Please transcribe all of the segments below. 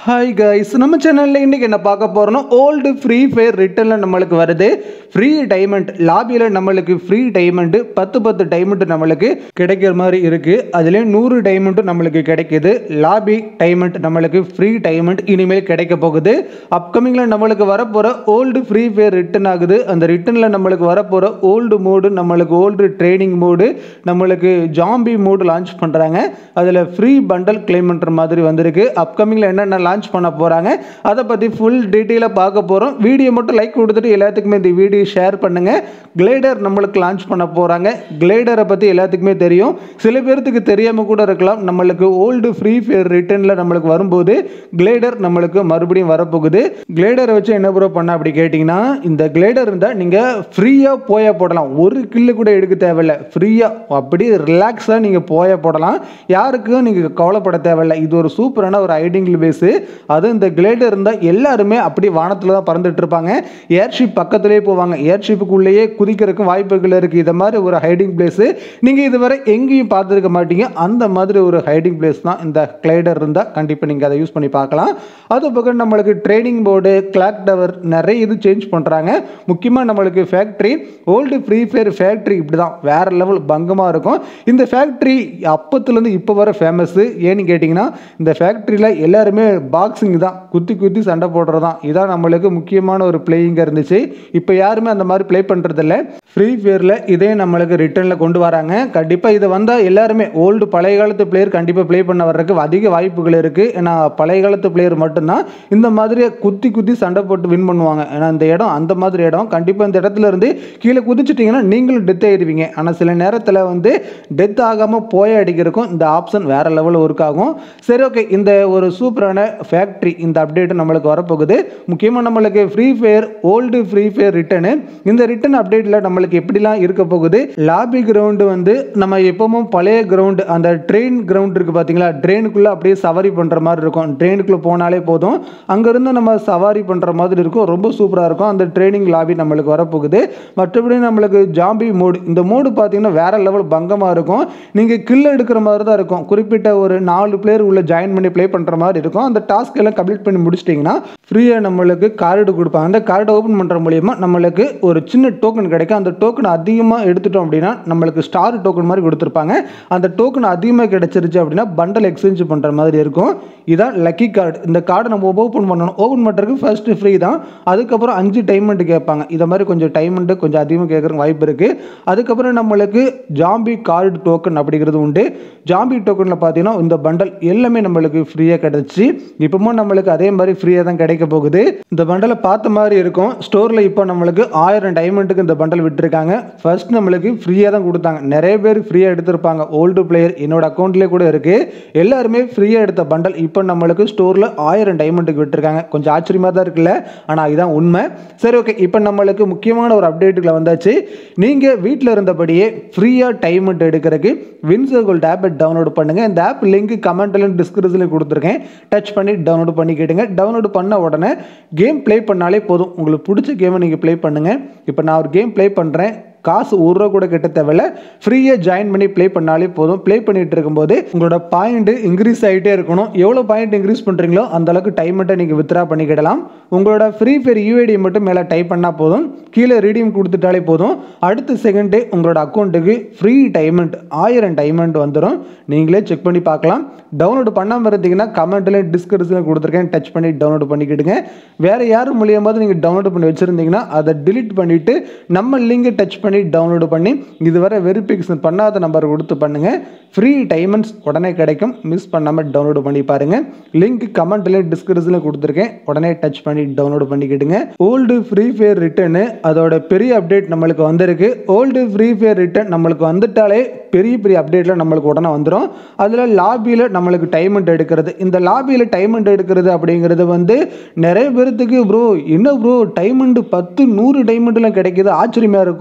hi guys நம்ம சேனலில் இன்றைக்கி என்ன பார்க்க போகிறோம்னா ஓல்டு ஃப்ரீ ஃபயர் ரிட்டர்னில் நம்மளுக்கு வருது ஃப்ரீ டைமண்ட் லாபியில் நம்மளுக்கு ஃப்ரீ டைமண்டு பத்து பத்து டைமண்ட் நம்மளுக்கு கிடைக்கிற மாதிரி இருக்குது அதுலேயும் நூறு டைமண்ட்டும் நம்மளுக்கு கிடைக்குது லாபி டைமண்ட் நம்மளுக்கு ஃப்ரீ டைமண்ட் இனிமேல் கிடைக்க போகுது அப்கமிங்கில் நம்மளுக்கு வரப்போகிற ஓல்டு ஃப்ரீ ஃபயர் ரிட்டர்ன் ஆகுது அந்த ரிட்டர்னில் நம்மளுக்கு வரப்போகிற ஓல்டு மோடு நம்மளுக்கு ஓல்டு ட்ரைனிங் மோடு நம்மளுக்கு ஜாம்பி மோடு லான்ச் பண்ணுறாங்க அதில் ஃப்ரீ பண்டல் கிளைம் பண்ணுற மாதிரி வந்திருக்கு அப்கமிங்கில் என்னென்ன லான்ச் பண்ண போகிறாங்க அதை பற்றி ஃபுல் டீட்டெயிலாக பார்க்க போகிறோம் வீடியோ மட்டும் லைக் கொடுத்துட்டு எல்லாத்துக்குமே இந்த வீடியோ ஷேர் பண்ணுங்கள் கிளைடர் நம்மளுக்கு லான்ச் பண்ண போகிறாங்க கிளைடரை பற்றி எல்லாத்துக்குமே தெரியும் சில பேர்த்துக்கு தெரியாமல் கூட இருக்கலாம் நம்மளுக்கு ஓல்டு ஃப்ரீ ஃபயர் ரிட்டர்னில் நம்மளுக்கு வரும்போது கிளைடர் நம்மளுக்கு மறுபடியும் வரப்போகுது கிளைடரை வச்சு என்ன ப்ரோ பண்ண அப்படி கேட்டிங்கன்னா இந்த கிளைடர் இருந்தால் நீங்கள் ஃப்ரீயாக போய போடலாம் ஒரு கில்லு கூட எடுக்க தேவையில்லை ஃப்ரீயாக அப்படியே ரிலாக்ஸாக நீங்கள் போய போடலாம் யாருக்கும் நீங்கள் கவலைப்பட தேவையில்லை இது ஒரு சூப்பரான ஒரு ஐடிங்கிள் பேஸு அது இந்த கிளைடர் இருந்தால் எல்லாருமே அப்படி வானத்தில் தான் பறந்துட்டு இருப்பாங்க ஏர்ஷிப் பக்கத்துலேயே போவாங்க ஏர்ஷிப்புக்குள்ளேயே குதிக்கிறதுக்கு வாய்ப்புகள் இருக்குது இதை மாதிரி ஒரு ஹைடிங் பிளேஸு நீங்கள் இதுவரை எங்கேயும் பார்த்துருக்க மாட்டீங்க அந்த மாதிரி ஒரு ஹைடிங் பிளேஸ் தான் இந்த கிளைடர் இருந்தால் கண்டிப்பாக நீங்கள் அதை யூஸ் பண்ணி பார்க்கலாம் அது பக்கம் நம்மளுக்கு ட்ரைனிங் போர்டு கிளாக் டவர் நிறைய இது சேஞ்ச் பண்ணுறாங்க முக்கியமாக நம்மளுக்கு factory old free fire factory இப்படி தான் வேறு லெவல் பங்கமாக இருக்கும் இந்த ஃபேக்ட்ரி அப்பத்துலேருந்து இப்போ வர ஃபேமஸ்ஸு ஏன்னு கேட்டிங்கன்னா இந்த ஃபேக்ட்ரியில் எல்லாருமே பாக்ஸிங் தான் குத்தி குத்தி சண்டை போடுறது தான் இதான் நம்மளுக்கு முக்கியமான ஒரு பிளேயிங்காக இருந்துச்சு இப்போ யாருமே அந்த மாதிரி ப்ளே பண்ணுறதில்ல ஃப்ரீ ஃபயரில் இதே நம்மளுக்கு ரிட்டர்னில் கொண்டு வராங்க கண்டிப்பாக இது வந்தால் எல்லாருமே ஓல்டு பழைய காலத்து பிளேயர் கண்டிப்பாக ப்ளே பண்ண வர்றதுக்கு அதிக வாய்ப்புகள் இருக்குது ஏன்னா பழைய காலத்து பிளேயர் மட்டும்தான் இந்த மாதிரி குத்தி குத்தி சண்டை போட்டு வின் பண்ணுவாங்க ஏன்னா இந்த இடம் அந்த மாதிரி இடம் கண்டிப்பாக இந்த இடத்துல இருந்து கீழே குதிச்சிட்டிங்கன்னா நீங்களும் டெத் ஆயிடுவீங்க ஆனால் சில நேரத்தில் வந்து டெத் ஆகாமல் போய அடிக்கிறதுக்கும் இந்த ஆப்ஷன் வேறு லெவலில் ஒர்க் ஆகும் சரி ஓகே இந்த ஒரு சூப்பரான ஃபேக்ட்ரி இந்த அப்டேட் நம்மளுக்கு வரப்போகுது முக்கியமாக நம்மளுக்கு free fire old free fire return இந்த ரிட்டன் அப்டேட்டில் நம்மளுக்கு எப்படிலாம் இருக்க போகுது லாபி கிரவுண்டு வந்து நம்ம எப்பவும் பழைய கிரவுண்டு அந்த ட்ரெயின் கிரவுண்ட் இருக்குது பார்த்தீங்களா ட்ரெயினுக்குள்ளே அப்படியே சவாரி பண்ணுற மாதிரி இருக்கும் ட்ரெயினுக்குள்ளே போனாலே போதும் அங்கேருந்து நம்ம சவாரி பண்ணுற மாதிரி இருக்கும் ரொம்ப சூப்பராக இருக்கும் அந்த ட்ரைனிங் லாபி நம்மளுக்கு வரப்போகுது மற்றபடி நம்மளுக்கு ஜாம்பி மோடு இந்த மோடு பார்த்தீங்கன்னா வேற லெவல் பங்கமாக இருக்கும் நீங்கள் கில் எடுக்கிற மாதிரி தான் இருக்கும் குறிப்பிட்ட ஒரு நாலு பிளேயர் உள்ள ஜாயின் பண்ணி ப்ளே பண்ணுற மாதிரி இருக்கும் அந்த டாஸ்க் எல்லாம் கம்ப்ளீட் பண்ணி முடிச்சிட்டிங்கன்னா ஃப்ரீயாக நம்மளுக்கு கார்டு கொடுப்பாங்க அந்த கார்டை ஓப்பன் பண்ணுற மூலியமா நம்மளுக்கு ஒரு சின்ன டோக்கன் கிடைக்கும் அந்த டோக்கன் அதிகமாக எடுத்துட்டோம் அப்படின்னா நம்மளுக்கு ஸ்டார் டோக்கன் மாதிரி கொடுத்துருப்பாங்க அந்த டோக்கன் அதிகமாக கிடைச்சிருச்சு அப்படின்னா பண்டல் எக்ஸ்சேஞ்ச் பண்ணுற மாதிரி இருக்கும் இதான் லக்கி கார்டு இந்த கார்டை நம்ம ஓப்பன் பண்ணணும் ஓப்பன் பண்ணுறதுக்கு ஃபர்ஸ்ட் ஃப்ரீ தான் அதுக்கப்புறம் அஞ்சு டைமண்ட் கேட்பாங்க இதை மாதிரி கொஞ்சம் டைமண்ட்டு கொஞ்சம் அதிகமாக கேட்குற வாய்ப்பு இருக்குது அதுக்கப்புறம் நம்மளுக்கு ஜாம்பி கார்டு டோக்கன் அப்படிங்கிறது உண்டு ஜாம்பி டோக்கனில் பார்த்தீங்கன்னா இந்த பண்டல் எல்லாமே நம்மளுக்கு ஃப்ரீயாக கிடச்சி இப்போவும் நம்மளுக்கு அதே மாதிரி ஃப்ரீயாக தான் கிடைக்க போகுது இந்த பண்டலை பார்த்த மாதிரி இருக்கும் ஸ்டோரில் இப்போ நம்மளுக்கு ஆயிரம் டைமண்டுக்கு இந்த பண்டல் விட்டுருக்காங்க ஃபர்ஸ்ட் நம்மளுக்கு ஃப்ரீயாக தான் கொடுத்தாங்க நிறைய பேர் ஃப்ரீயாக எடுத்திருப்பாங்க ஓல்டு பிளேயர் என்னோட அக்கௌண்ட்லேயே கூட இருக்குது எல்லாருமே ஃப்ரீயாக எடுத்த பண்டல் இப்போ நம்மளுக்கு ஸ்டோரில் ஆயிரம் டைமண்டுக்கு விட்டுருக்காங்க கொஞ்சம் ஆச்சரியமாக தான் இருக்குல்ல ஆனால் இதுதான் உண்மை சரி ஓகே இப்போ நம்மளுக்கு முக்கியமான ஒரு அப்டேட்டுக்குள்ள வந்தாச்சு நீங்கள் வீட்டில் இருந்தபடியே ஃப்ரீயாக டைமண்ட் எடுக்கிறதுக்கு வின்சர்கோல் ஆப்பை டவுன்லோட் பண்ணுங்கள் இந்த ஆப் லிங்க் கமெண்ட்லையும் டிஸ்கிரிப்ஷன்லையும் கொடுத்துருக்கேன் டச் பண்ணி டவுன்லோட் பண்ணிக்கிட்டுங்க டவுன்லோட் பண்ண உடனே கேம் ப்ளே பண்ணாலே போதும் உங்களுக்கு பிடிச்ச கேமை நீங்கள் ப்ளே பண்ணுங்கள் இப்போ நான் ஒரு கேம் ப்ளே பண்ணுறேன் காசு ஒரு ரூபா கூட கட்ட தேவையில்ல ஃப்ரீயாக ஜாயின் பண்ணி ப்ளே பண்ணாலே போதும் ப்ளே பண்ணிட்டு இருக்கும்போது உங்களோட பாயிண்ட் இன்க்ரீஸ் ஆகிட்டே இருக்கணும் எவ்வளோ பாயிண்ட் இன்க்ரீஸ் பண்ணுறீங்களோ அந்த அளவுக்கு டைமெண்ட்டை நீங்கள் வித்ரா பண்ணிக்கிடலாம் உங்களோட ஃப்ரீ ஃபயர் யூஐடி மட்டும் மேலே டைப் பண்ணால் போதும் கீழே ரீடியம் கொடுத்துட்டாலே போதும் அடுத்த செகண்டே உங்களோட அக்கௌண்ட்டுக்கு ஃப்ரீ டைமண்ட் ஆயிரம் டைமண்ட் வந்துடும் நீங்களே செக் பண்ணி பார்க்கலாம் டவுன்லோட் பண்ணாமல் இருந்தீங்கன்னா கமெண்ட்டில் டிஸ்கிரிப்ஷனில் கொடுத்துருக்கேன் டச் பண்ணி டவுன்லோட் பண்ணிக்கிடுங்க வேறு யாரும் மூலியமாக நீங்கள் டவுன்லோட் பண்ணி வச்சுருந்தீங்கன்னா அதை டிலீட் பண்ணிவிட்டு நம்ம லிங்கை டச் பண்ணி பண்ணி டவுன்லோடு பண்ணி இதுவரை வெரிஃபிகேஷன் பண்ணாத நம்பர் கொடுத்து பண்ணுங்கள் ஃப்ரீ டைமண்ட்ஸ் உடனே கிடைக்கும் மிஸ் பண்ணாமல் டவுன்லோடு பண்ணி பாருங்கள் லிங்க் கமெண்ட்லேயே டிஸ்கிரிப்ஷனில் கொடுத்துருக்கேன் உடனே டச் பண்ணி டவுன்லோடு பண்ணிக்கிடுங்க ஓல்டு ஃப்ரீ ஃபயர் ரிட்டர்னு அதோட பெரிய அப்டேட் நம்மளுக்கு வந்திருக்கு ஓல்டு ஃப்ரீ ஃபயர் ரிட்டர்ன் நம்மளுக்கு வந்துட்டாலே பெரிய பெரிய அப்டேட்டில் நம்மளுக்கு உடனே வந்துடும் அதில் லாபியில் நம்மளுக்கு டைமண்ட் எடுக்கிறது இந்த லாபியில் டைமண்ட் எடுக்கிறது அப்படிங்கிறது வந்து நிறைய பேர்த்துக்கு ப்ரோ என்ன ப்ரோ டைமண்டு பத்து நூறு டைமண்ட்லாம் கிடைக்கிது ஆச்சரியமாக இருக்கும்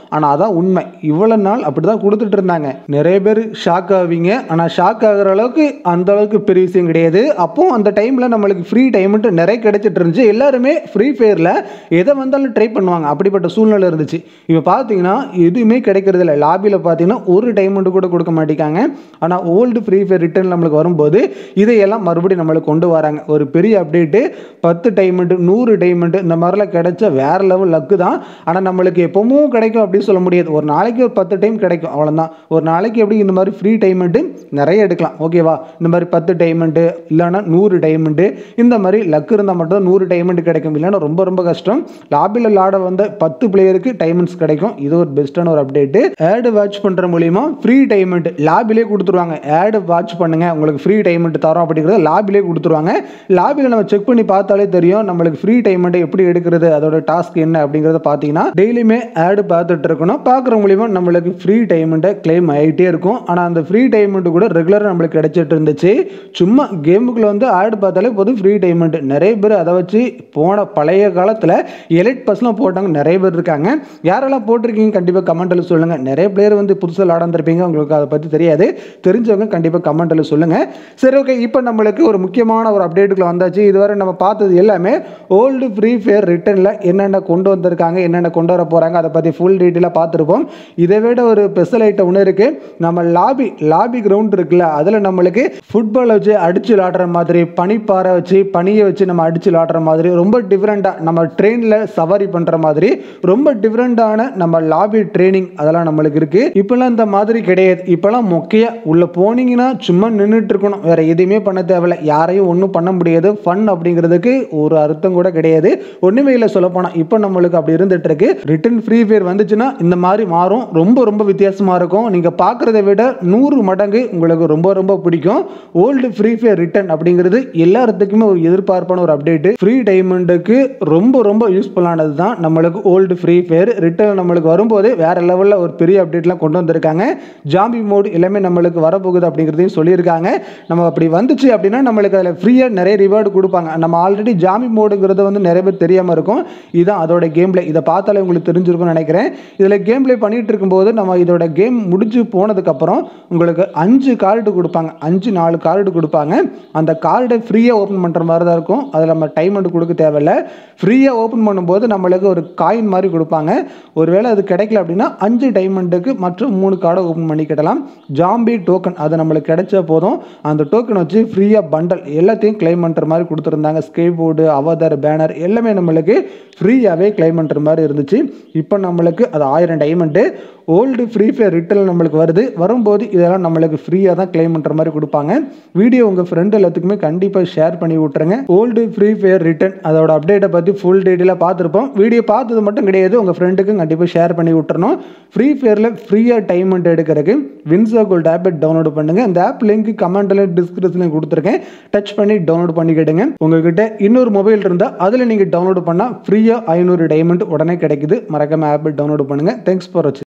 ஆனால் அதான் உண்மை இவ்வளோ நாள் அப்படி தான் கொடுத்துட்டு இருந்தாங்க நிறைய பேர் ஷாக் ஆவீங்க ஆனால் ஷாக் ஆகுற அளவுக்கு அந்த அளவுக்கு பெரிய விஷயம் கிடையாது அப்போ அந்த டைமில் நம்மளுக்கு ஃப்ரீ டைம்ட்டு நிறைய கிடைச்சிட்டு இருந்துச்சு எல்லாருமே ஃப்ரீ ஃபயரில் எதை வந்தாலும் ட்ரை பண்ணுவாங்க அப்படிப்பட்ட சூழ்நிலை இருந்துச்சு இப்போ பார்த்தீங்கன்னா எதுவுமே கிடைக்கிறது இல்லை லாபியில் பார்த்தீங்கன்னா ஒரு டைமண்ட் கூட கொடுக்க மாட்டேங்காங்க ஆனால் ஓல்டு ஃப்ரீ ஃபயர் ரிட்டர்ன் நம்மளுக்கு வரும்போது இதையெல்லாம் மறுபடியும் நம்மளுக்கு கொண்டு வராங்க ஒரு பெரிய அப்டேட்டு பத்து டைமண்ட் நூறு டைமண்ட் இந்த மாதிரிலாம் கிடைச்ச வேற லெவல் லக்கு தான் ஆனால் நம்மளுக்கு எப்பவும் கிடைக்கும் அப்படின்னு சொல்ல முடியாது ஒரு நாளைக்கு ஒரு பத்து டைம் கிடைக்கும் அவ்வளோதான் ஒரு நாளைக்கு எப்படி இந்த மாதிரி ஃப்ரீ டைமண்ட்டு நிறைய எடுக்கலாம் ஓகேவா இந்த மாதிரி பத்து டைமண்ட்டு இல்லைன்னா நூறு டைமண்ட்டு இந்த மாதிரி லக் இருந்தால் மட்டும் நூறு டைமண்ட் கிடைக்கும் இல்லைன்னா ரொம்ப ரொம்ப கஷ்டம் லாபியில் விளாட வந்த பத்து பிளேயருக்கு டைமண்ட்ஸ் கிடைக்கும் இது ஒரு பெஸ்ட்டான ஒரு அப்டேட்டு ஆடு வாட்ச் பண்ணுற மூலியமா ஃப்ரீ டைமண்ட் லாபிலே கொடுத்துருவாங்க ஆடு வாட்ச் பண்ணுங்க உங்களுக்கு ஃப்ரீ டைமண்ட் தரோம் அப்படிங்கிறத லாபிலே கொடுத்துருவாங்க லாபியில் நம்ம செக் பண்ணி பார்த்தாலே தெரியும் நம்மளுக்கு ஃப்ரீ டைமண்ட் எப்படி எடுக்கிறது அதோட டாஸ்க் என்ன அப்படிங்கிறத பார்த்தீங்கன்னா டெய்லியுமே ஆடு பார்த்துட்டு இருக்கணும் பார்க்குற மூலியமா நம்மளுக்கு ஃப்ரீ டைமண்ட்டை கிளைம் ஆகிட்டே இருக்கும் ஆனால் அந்த ஃப்ரீ டைமண்ட் கூட ரெகுலராக நம்மளுக்கு கிடைச்சிட்டு இருந்துச்சு சும்மா கேமுக்குள்ள வந்து ஆடு பார்த்தாலே போதும் ஃப்ரீ டைமண்ட் நிறைய பேர் அதை வச்சு போன பழைய காலத்தில் எலைட் பஸ்லாம் போட்டாங்க நிறைய பேர் இருக்காங்க யாரெல்லாம் போட்டிருக்கீங்க கண்டிப்பாக கமெண்ட்டில் சொல்லுங்கள் நிறைய பிளேயர் வந்து புதுசாக விளாண்டிருப்பீங்க உங்களுக்கு அதை பற்றி தெரியாது தெரிஞ்சவங்க கண்டிப்பாக கமெண்ட்டில் சொல்லுங்கள் சரி ஓகே இப்போ நம்மளுக்கு ஒரு முக்கியமான ஒரு அப்டேட்டுக்குள்ள வந்தாச்சு இதுவரை நம்ம பார்த்தது எல்லாமே ஓல்டு ஃப்ரீ ஃபயர் ரிட்டர்னில் என்னென்ன கொண்டு வந்திருக்காங்க என்னென்ன கொண்டு வர போகிறாங்க அதை பற்றி ஃபுல் டீட்டெயிலாக பார்த்துருப்போம் இதை விட ஒரு ஸ்பெஷல் ஐட்டம் ஒன்று இருக்குது நம்ம லாபி லாபி கிரவுண்ட் இருக்குல்ல அதில் நம்மளுக்கு ஃபுட்பால் வச்சு அடிச்சு விளாடுற மாதிரி பனிப்பாறை வச்சு பனியை வச்சு நம்ம அடிச்சு விளாடுற மாதிரி ரொம்ப டிஃப்ரெண்ட்டாக நம்ம ட்ரெயினில் சவாரி பண்ணுற மாதிரி ரொம்ப டிஃப்ரெண்ட்டான நம்ம லாபி ட்ரைனிங் அதெல்லாம் நம்மளுக்கு இருக்குது இப்போல்லாம் இந்த மாதிரி கிடையாது இப்போல்லாம் மொக்கையாக உள்ளே போனீங்கன்னா சும்மா நின்றுட்டு இருக்கணும் வேற எதுவுமே பண்ண தேவையில்ல யாரையும் ஒன்றும் பண்ண முடியாது ஃபன் அப்படிங்கிறதுக்கு ஒரு அர்த்தம் கூட கிடையாது ஒன்றுமே இல்லை சொல்ல போனால் இப்போ நம்மளுக்கு அப்படி இருந்துட்டு இருக்கு ரிட்டன் ஃப்ரீ ஃபயர் வந்துச்சுன்னா இந்த மாதிரி மாறும் ரொம்ப ரொம்ப வித்தியாசமாக இருக்கும் நீங்கள் பார்க்குறத விட நூறு மடங்கு உங்களுக்கு ரொம்ப ரொம்ப பிடிக்கும் ஓல்டு ஃப்ரீ ஃபயர் ரிட்டன் அப்படிங்கிறது எல்லாத்துக்குமே ஒரு எதிர்பார்ப்பான ஒரு அப்டேட்டு ஃப்ரீ டைமண்டுக்கு ரொம்ப ரொம்ப யூஸ்ஃபுல்லானது தான் நம்மளுக்கு ஓல்டு ஃப்ரீ ஃபயர் ரிட்டன் நம்மளுக்கு வரும்போது வேற லெவலில் ஒரு பெரிய அப்டேட்லாம் கொண்டு வந்திருக்காங்க ஜாம்பி மோடு எல்லாமே நம்மளுக்கு வரப்போகுது அப்படிங்கிறதையும் சொல்லியிருக்காங்க நம்ம அப்படி வந்துச்சு அப்படின்னா நம்மளுக்கு அதில் ஃப்ரீயாக நிறைய ரிவார்டு கொடுப்பாங்க நம்ம ஆல்ரெடி ஜாம்பி மோடுங்கிறது வந்து நிறைய பேர் தெரியாமல் இருக்கும் இதுதான் அதோட கேம் பிளே இதை பார்த்தாலே உங்களுக்கு தெரிஞ்சிருக்கும்னு நினைக்கிறேன் இதில் கேம் பிளே பண்ணிட்டு இருக்கும்போது நம்ம இதோட கேம் முடிஞ்சு போனதுக்கப்புறம் உங்களுக்கு அஞ்சு கார்டு கொடுப்பாங்க அஞ்சு நாலு கார்டு கொடுப்பாங்க அந்த கார்டை ஃப்ரீயாக ஓப்பன் பண்ணுற மாதிரி தான் இருக்கும் அதில் நம்ம டைமண்ட் கொடுக்க தேவையில்ல ஃப்ரீயாக ஓப்பன் பண்ணும்போது நம்மளுக்கு ஒரு காயின் மாதிரி கொடுப்பாங்க ஒருவேளை அது கிடைக்கல அப்படின்னா அஞ்சு டைமண்டுக்கு மற்றும் மூணு கார்டை ஓப்பன் பண்ணிக்கிடலாம் ஜாம்பி டோக்கன் அது நம்மளுக்கு கிடைச்சா போதும் அந்த டோக்கன் வச்சு ஃப்ரீயாக பண்டல் எல்லாத்தையும் கிளைம் பண்ணுற மாதிரி கொடுத்துருந்தாங்க ஸ்கேப் போர்டு அவதார் பேனர் எல்லாமே நம்மளுக்கு ஃப்ரீயாகவே கிளைம் பண்ணுற மாதிரி இருந்துச்சு இப்போ நம்மளுக்கு அது ஆயிரம் diamond old free fire return நம்மளுக்கு வருது வரும்போது இதெல்லாம் நம்மளுக்கு ஃப்ரீயாக தான் கிளைம் பண்ணுற மாதிரி கொடுப்பாங்க வீடியோ உங்கள் ஃப்ரெண்டு எல்லாத்துக்குமே கண்டிப்பாக ஷேர் பண்ணி விட்ருங்க ஓல்டு ஃப்ரீ ஃபயர் ரிட்டர்ன் அதோட அப்டேட்டை பற்றி ஃபுல் டீட்டெயிலாக பார்த்துருப்போம் வீடியோ பார்த்தது மட்டும் கிடையாது உங்கள் ஃப்ரெண்டுக்கும் கண்டிப்பாக ஷேர் பண்ணி விட்டுறணும் ஃப்ரீ ஃபயரில் ஃப்ரீயாக டைமண்ட் எடுக்கிறதுக்கு வின்சா கோல்ட் ஆப் டவுன்லோட் பண்ணுங்கள் இந்த ஆப் லிங்க் கமெண்ட்டில் டிஸ்கிரிப்ஷனில் கொடுத்துருக்கேன் டச் பண்ணி டவுன்லோட் பண்ணிக்கிடுங்க உங்ககிட்ட இன்னொரு மொபைல் இருந்தால் அதில் நீங்கள் டவுன்லோட் பண்ணால் ஃப்ரீயாக ஐநூறு டைமண்ட் உடனே கிடைக்குது மறக்காம ஆப் டவுன்லோட் பண்ணுங்கள் தேங்க்ஸ் ஃபார் வச்சு